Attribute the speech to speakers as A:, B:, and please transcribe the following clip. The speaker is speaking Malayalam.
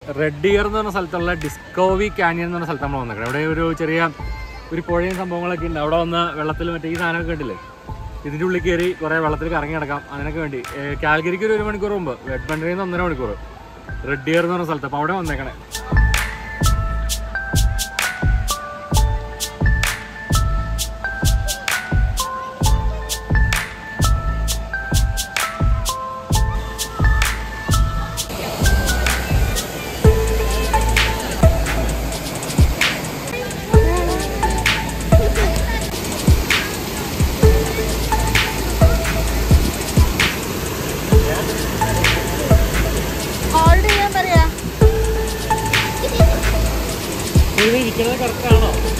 A: റെഡ് ഡിയർ എന്ന് പറഞ്ഞ സ്ഥലത്തുള്ള ഡിസ്കോവി കാനിയൻ എന്ന് പറഞ്ഞ സ്ഥലത്ത് നമ്മൾ വന്നേക്കണം ഇവിടെ ഒരു ചെറിയ ഒരു പുഴയും സംഭവങ്ങളൊക്കെ ഉണ്ട് അവിടെ വന്ന് വെള്ളത്തിൽ മറ്റേ ഈ സാധനമൊക്കെ കണ്ടില്ലേ ഇതിൻ്റെ ഉള്ളിൽ കയറി കുറേ വെള്ളത്തിൽ കറങ്ങി നടക്കാം അതിനൊക്കെ വേണ്ടി ഏഹ് കാൽഗരിക്ക് ഒരു ഒരു മണിക്കൂർ മുമ്പ് വെഡ്മണ്ടറിൽ നിന്ന് ഒന്നര മണിക്കൂർ റെഡ് ഡിയർ എന്ന് പറഞ്ഞ സ്ഥലത്ത് അപ്പോൾ അവിടെ വന്നേക്കണേ
B: ഹോൾഡ് ചെയ്യാൻ പറയാ
A: ഇത് ഇരിക്കുന്നത് കറക്റ്റാണോ